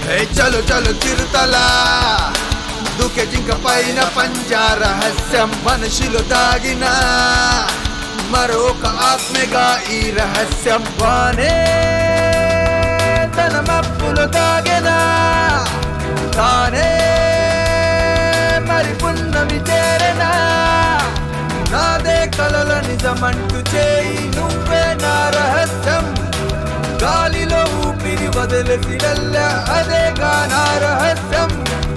హే చలు చలు చిరుతలా దుఃఖ జింక పైన పంజా రహస్యం మనుషులు దాగిన మరొక ఆత్మగా ఈ రహస్యం వానే తన మప్పులు దాగెనా తానే మరి పున్నమి చేరనా నాదే కలల నిజమంటూ చేయి నువ్వే నా రహస్యం గాలిలో ఊపిరి వదిలేసిడల్ల అదేగా నా రహస్యం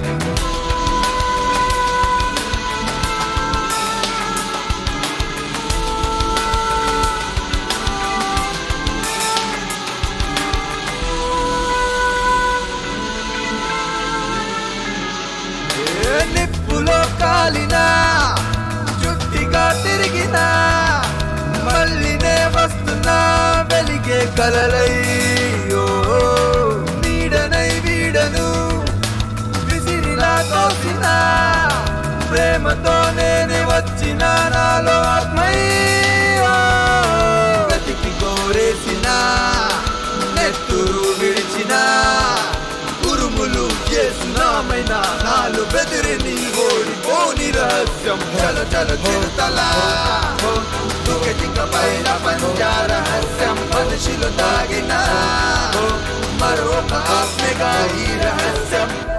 ఏ నిప్పులో కాలినా చుట్టిగా తిరిగినా మళ్ళీనే వస్తున్నా వెలిగే కలలయ్యో నీడనై వీడను విసిరిలా తోసిన ప్రేమతో నేనే వచ్చిన నాలో ఆత్మయ్యో వెతికి కోరేసిన నెత్తురు విడిచిన ఉరుములు చేసినామైన నాలు బెదిరిని ఓడిపోని రహస్యం చల చల చిరుతలా దుఃఖిక పైన పంజా రహస్యం మనుషులు తాగిన మరొక ఆత్మగా ఈ రహస్యం